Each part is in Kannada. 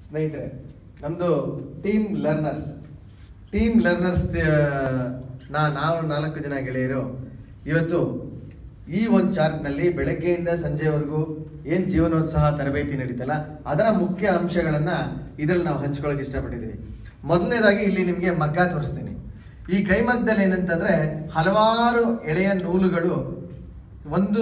ಸ್ನೇಹಿತರೆ ನಮ್ಮದು ಟೀಮ್ ಲರ್ನರ್ಸ್ ಟೀಮ್ ಲರ್ನರ್ಸ್ ನಾ ನಾವು ನಾಲ್ಕು ಜನ ಗೆಳೆಯರು ಇವತ್ತು ಈ ಒಂದು ಚಾರ್ಟ್ನಲ್ಲಿ ಬೆಳಗ್ಗೆಯಿಂದ ಸಂಜೆವರೆಗೂ ಏನು ಜೀವನೋತ್ಸಾಹ ತರಬೇತಿ ನಡೀತಲ್ಲ ಅದರ ಮುಖ್ಯ ಅಂಶಗಳನ್ನು ಇದರಲ್ಲಿ ನಾವು ಹಂಚ್ಕೊಳ್ಳೋಕೆ ಇಷ್ಟಪಟ್ಟಿದ್ದೀವಿ ಮೊದಲನೇದಾಗಿ ಇಲ್ಲಿ ನಿಮಗೆ ಮಗ್ಗ ತೋರಿಸ್ತೀನಿ ಈ ಕೈಮಗ್ಗದಲ್ಲಿ ಏನಂತಂದರೆ ಹಲವಾರು ಎಳೆಯ ನೂಲುಗಳು ಒಂದು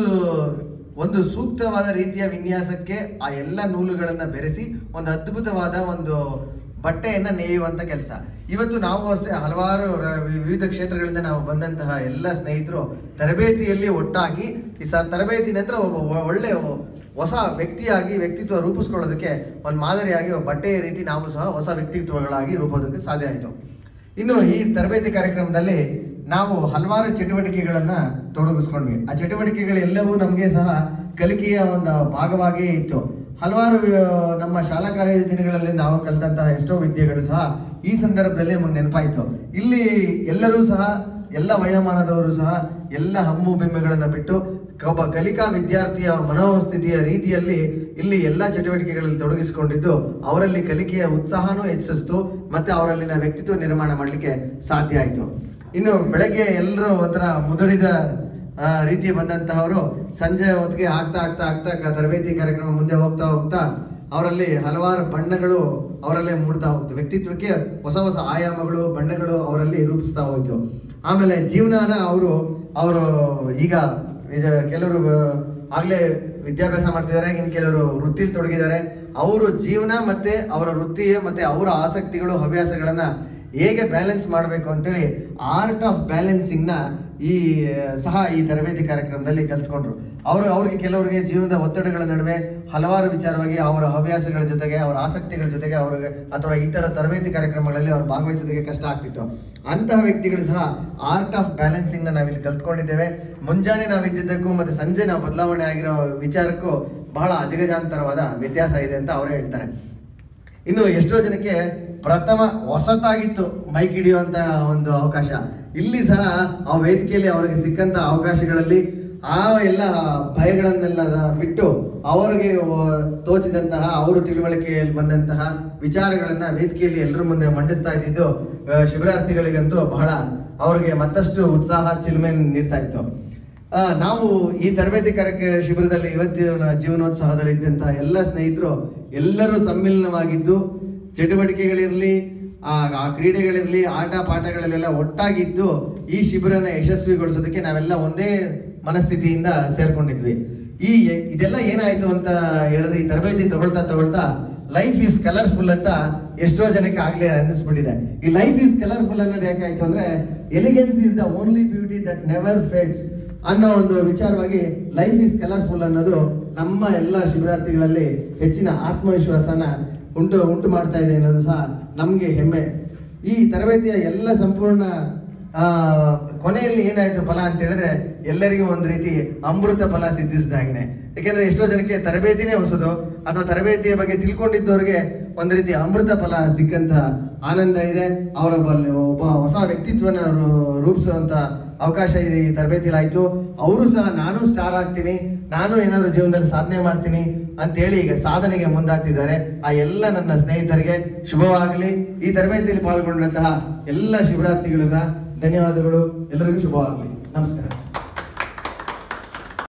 ಒಂದು ಸೂಕ್ತವಾದ ರೀತಿಯ ವಿನ್ಯಾಸಕ್ಕೆ ಆ ಎಲ್ಲ ನೂಲುಗಳನ್ನು ಬೆರೆಸಿ ಒಂದು ಅದ್ಭುತವಾದ ಒಂದು ಬಟ್ಟೆಯನ್ನು ನೇಯುವಂಥ ಕೆಲಸ ಇವತ್ತು ನಾವು ಅಷ್ಟೇ ಹಲವಾರು ರ- ವಿವಿಧ ಕ್ಷೇತ್ರಗಳಿಂದ ನಾವು ಬಂದಂತಹ ಎಲ್ಲ ಸ್ನೇಹಿತರು ತರಬೇತಿಯಲ್ಲಿ ಒಟ್ಟಾಗಿ ಈ ಸ ತರಬೇತಿ ನಂತರ ಒಬ್ಬ ಒ- ಒಳ್ಳೆ ಹೊಸ ವ್ಯಕ್ತಿಯಾಗಿ ವ್ಯಕ್ತಿತ್ವ ರೂಪಿಸ್ಕೊಳ್ಳೋದಕ್ಕೆ ಒಂದು ಮಾದರಿಯಾಗಿ ಒಬ್ಬ ಬಟ್ಟೆಯ ರೀತಿ ನಾವು ಸಹ ಹೊಸ ವ್ಯಕ್ತಿತ್ವಗಳಾಗಿ ರೂಪೋದಕ್ಕೆ ಸಾಧ್ಯ ಆಯಿತು ಇನ್ನು ಈ ತರಬೇತಿ ಕಾರ್ಯಕ್ರಮದಲ್ಲಿ ನಾವು ಹಲವಾರು ಚಟುವಟಿಕೆಗಳನ್ನ ತೊಡಗಿಸ್ಕೊಂಡ್ವಿ ಆ ಚಟುವಟಿಕೆಗಳೆಲ್ಲವೂ ನಮಗೆ ಸಹ ಕಲಿಕೆಯ ಒಂದು ಭಾಗವಾಗಿಯೇ ಇತ್ತು ಹಲವಾರು ಆ, ನಮ್ಮ ಶಾಲಾ ಕಾಲೇಜು ದಿನಗಳಲ್ಲಿ ನಾವು ಕಲಿತಂತಹ ಎಷ್ಟೋ ವಿದ್ಯೆಗಳು ಸಹ ಈ ಸಂದರ್ಭದಲ್ಲಿ ನಮಗೆ ನೆನಪಾಯಿತು ಇಲ್ಲಿ ಎಲ್ಲರೂ ಸಹ ಎಲ್ಲ ವಯೋಮಾನದವರು ಸಹ ಎಲ್ಲ ಹಮ್ಮು ಬಿಂಬೆಗಳನ್ನು ಬಿಟ್ಟು ಒಬ್ಬ ಕಲಿಕಾ ವಿದ್ಯಾರ್ಥಿಯ ಮನೋಸ್ಥಿತಿಯ ರೀತಿಯಲ್ಲಿ ಇಲ್ಲಿ ಎಲ್ಲ ಚಟುವಟಿಕೆಗಳಲ್ಲಿ ತೊಡಗಿಸಿಕೊಂಡಿದ್ದು ಅವರಲ್ಲಿ ಕಲಿಕೆಯ ಉತ್ಸಾಹನೂ ಹೆಚ್ಚಿಸ್ತು ಮತ್ತೆ ಅವರಲ್ಲಿನ ವ್ಯಕ್ತಿತ್ವ ನಿರ್ಮಾಣ ಮಾಡಲಿಕ್ಕೆ ಸಾಧ್ಯ ಆಯಿತು ಇನ್ನು ಬೆಳಗ್ಗೆ ಎಲ್ಲರೂ ಒಂಥರ ಮುದುಡಿದ ಆ, ರೀತಿ ಬಂದಂತಹವರು ಸಂಜೆ ಹೊತ್ತಿಗೆ ಆಗ್ತಾ ಆಗ್ತಾ ಆಗ್ತಾ ಕ- ತರಬೇತಿ ಕಾರ್ಯಕ್ರಮ ಮುಂದೆ ಹೋಗ್ತಾ ಹೋಗ್ತಾ ಅವರಲ್ಲಿ ಹಲವಾರು ಬಣ್ಣಗಳು ಅವರಲ್ಲೇ ಮೂಡ್ತಾ ಹೋಗ್ತು ವ್ಯಕ್ತಿತ್ವಕ್ಕೆ ಹೊಸ ಹೊಸ ಆಯಾಮಗಳು ಬಣ್ಣಗಳು ಅವರಲ್ಲಿ ರೂಪಿಸ್ತಾ ಹೋಯ್ತು ಆಮೇಲೆ ಜೀವನನ ಅವರು ಅವರು ಈಗ ಇದು ಕೆಲವರು ಆಗಲೇ ವಿದ್ಯಾಭ್ಯಾಸ ಮಾಡ್ತಿದ್ದಾರೆ ಇನ್ನು ಕೆಲವರು ವೃತ್ತಿಲಿ ತೊಡಗಿದ್ದಾರೆ ಅವರು ಜೀವನ ಮತ್ತೆ ಅವರ ವೃತ್ತಿ ಮತ್ತೆ ಅವರ ಆಸಕ್ತಿಗಳು ಹವ್ಯಾಸಗಳನ್ನ ಹೇಗೆ ಬ್ಯಾಲೆನ್ಸ್ ಮಾಡಬೇಕು ಅಂತೇಳಿ ಆರ್ಟ್ ಆಫ್ ಬ್ಯಾಲೆನ್ಸಿಂಗ್ನ ಈ ಸಹ ಈ ತರಬೇತಿ ಕಾರ್ಯಕ್ರಮದಲ್ಲಿ ಕಲ್ತ್ಕೊಂಡ್ರು ಅವರು ಅವ್ರಿಗೆ ಕೆಲವರಿಗೆ ಜೀವನದ ಒತ್ತಡಗಳ ನಡುವೆ ಹಲವಾರು ವಿಚಾರವಾಗಿ ಅವರ ಹವ್ಯಾಸಗಳ ಜೊತೆಗೆ ಅವರ ಆಸಕ್ತಿಗಳ ಜೊತೆಗೆ ಅವರಿಗೆ ಅಥವಾ ಇತರ ತರಬೇತಿ ಕಾರ್ಯಕ್ರಮಗಳಲ್ಲಿ ಅವ್ರು ಭಾಗವಹಿಸೋದಕ್ಕೆ ಕಷ್ಟ ಆಗ್ತಿತ್ತು ಅಂತಹ ವ್ಯಕ್ತಿಗಳು ಸಹ ಆರ್ಟ್ ಆಫ್ ಬ್ಯಾಲೆನ್ಸಿಂಗ್ನ ನಾವಿಲ್ಲಿ ಕಲ್ತ್ಕೊಂಡಿದ್ದೇವೆ ಮುಂಜಾನೆ ನಾವು ಇದ್ದಿದ್ದಕ್ಕೂ ಮತ್ತೆ ಸಂಜೆ ನಾವು ಬದಲಾವಣೆ ಆಗಿರೋ ವಿಚಾರಕ್ಕೂ ಬಹಳ ಅಜಗಜಾಂತರವಾದ ವ್ಯತ್ಯಾಸ ಇದೆ ಅಂತ ಅವರೇ ಹೇಳ್ತಾರೆ ಇನ್ನು ಎಷ್ಟೋ ಜನಕ್ಕೆ ಪ್ರಥಮ ಹೊಸತಾಗಿತ್ತು ಮೈಕ್ ಹಿಡಿಯುವಂತ ಒಂದು ಅವಕಾಶ ಇಲ್ಲಿ ಸಹ ಆ ವೇದಿಕೆಯಲ್ಲಿ ಅವರಿಗೆ ಸಿಕ್ಕಂತ ಅವಕಾಶಗಳಲ್ಲಿ ಆ ಎಲ್ಲ ಭಯಗಳನ್ನೆಲ್ಲ ಬಿಟ್ಟು ಅವರಿಗೆ ಒ- ತೋಚಿದಂತಹ ಅವರು ತಿಳುವಳಿಕೆಯಲ್ಲಿ ಬಂದಂತಹ ವಿಚಾರಗಳನ್ನ ವೇದಿಕೆಯಲ್ಲಿ ಎಲ್ಲರ ಮುಂದೆ ಮಂಡಿಸ್ತಾ ಇದ್ದಿದ್ದು ಆ, ಶಿಬಿರಾರ್ಥಿಗಳಿಗಂತೂ ಬಹಳ ಅವರಿಗೆ ಮತ್ತಷ್ಟು ಉತ್ಸಾಹ ಚಿಲುಮೆ ನೀಡ್ತಾ ಇತ್ತು ಆ, ನಾವು ಈ ತರಬೇತಿ ಕಾರ್ಯಕ್ರ ಶಿಬಿರದಲ್ಲಿ ಇವತ್ತಿನ ಜೀವನೋತ್ಸವದಲ್ಲಿ ಇದ್ದಂತಹ ಎಲ್ಲ ಸ್ನೇಹಿತರು ಎಲ್ಲರೂ ಸಮ್ಮಿಲನವಾಗಿದ್ದು ಚಟುವಟಿಕೆಗಳಿರಲಿ ಆ ಆ ಕ್ರೀಡೆಗಳಿರಲಿ ಆಟ ಪಾಠಗಳಲ್ಲೆಲ್ಲ ಒಟ್ಟಾಗಿದ್ದು ಈ ಶಿಬಿರನ ಯಶಸ್ವಿಗೊಳಿಸೋದಕ್ಕೆ ನಾವೆಲ್ಲ ಒಂದೇ ಮನಸ್ಥಿತಿಯಿಂದ ಸೇರ್ಕೊಂಡಿದ್ವಿ ಈ ಇದೆಲ್ಲ ಏನಾಯ್ತು ಅಂತ ಹೇಳಿದ್ರೆ ಈ ತರಬೇತಿ ತಗೊಳ್ತಾ ತಗೊಳ್ತಾ ಲೈಫ್ ಈಸ್ ಕಲರ್ಫುಲ್ ಅಂತ ಎಷ್ಟೋ ಜನಕ್ಕೆ ಆಗ್ಲೇ ಅನ್ನಿಸ್ಬಿಟ್ಟಿದೆ ಈ ಲೈಫ್ ಈಸ್ ಕಲರ್ಫುಲ್ ಅನ್ನೋದು ಯಾಕಾಯ್ತು ಅಂದ್ರೆ elegance is the only beauty that never fades ಅನ್ನೋ ಒಂದು ವಿಚಾರವಾಗಿ ಲೈಫ್ ಈಸ್ ಕಲರ್ಫುಲ್ ಅನ್ನೋದು ನಮ್ಮ ಎಲ್ಲ ಶಿಬಿರಾರ್ಥಿಗಳಲ್ಲಿ ಹೆಚ್ಚಿನ ಆತ್ಮವಿಶ್ವಾಸನ ಉಂಟು ಉಂಟು ಮಾಡ್ತಾ ಇದೆ ಅನ್ನೋದು ಸಹ ನಮಗೆ ಹೆಮ್ಮೆ ಈ ತರಬೇತಿಯ ಎಲ್ಲ ಸಂಪೂರ್ಣ ಆ, ಕೊನೆಯಲ್ಲಿ ಏನಾಯ್ತು ಫಲ ಅಂತ ಹೇಳಿದ್ರೆ ಎಲ್ಲರಿಗೂ ಒಂದು ರೀತಿ ಅಮೃತ ಫಲ ಸಿದ್ಧಿಸಿದಾಗನೆ ಯಾಕೆಂದ್ರೆ ಎಷ್ಟೋ ಜನಕ್ಕೆ ತರಬೇತಿನೇ ಹೊಸದು ಅಥವಾ ತರಬೇತಿಯ ಬಗ್ಗೆ ತಿಳ್ಕೊಂಡಿದ್ದವ್ರಿಗೆ ಒಂದು ರೀತಿ ಅಮೃತ ಫಲ ಸಿಕ್ಕಂತ ಆನಂದ ಇದೆ ಅವರ ಬಲ್ಲಿ ಒಬ್ಬ ಹೊಸ ವ್ಯಕ್ತಿತ್ವನ ರೂ- ರೂಪಿಸುವಂತ ಅವಕಾಶ ಇದೆ ಈ ತರಬೇತಿಲಿ ಆಯ್ತು ಅವರು ಸಹ ನಾನು ಸ್ಟಾರ್ ಆಗ್ತೀನಿ ನಾನು ಏನಾದರೂ ಜೀವನದಲ್ಲಿ ಸಾಧನೆ ಮಾಡ್ತೀನಿ ಅಂತೇಳಿ ಈಗ ಸಾಧನೆಗೆ ಮುಂದಾಗ್ತಿದ್ದಾರೆ ಆ ಎಲ್ಲ ನನ್ನ ಸ್ನೇಹಿತರಿಗೆ ಶುಭವಾಗಲಿ ಈ ತರಬೇತಿಯಲ್ಲಿ ಪಾಲ್ಗೊಂಡಂತಹ ಎಲ್ಲ ಶಿಬಿರಾರ್ಥಿಗಳಿಗ ಧನ್ಯವಾದಗಳು ಎಲ್ಲರಿಗೂ ಶುಭವಾಗಲಿ ನಮಸ್ಕಾರ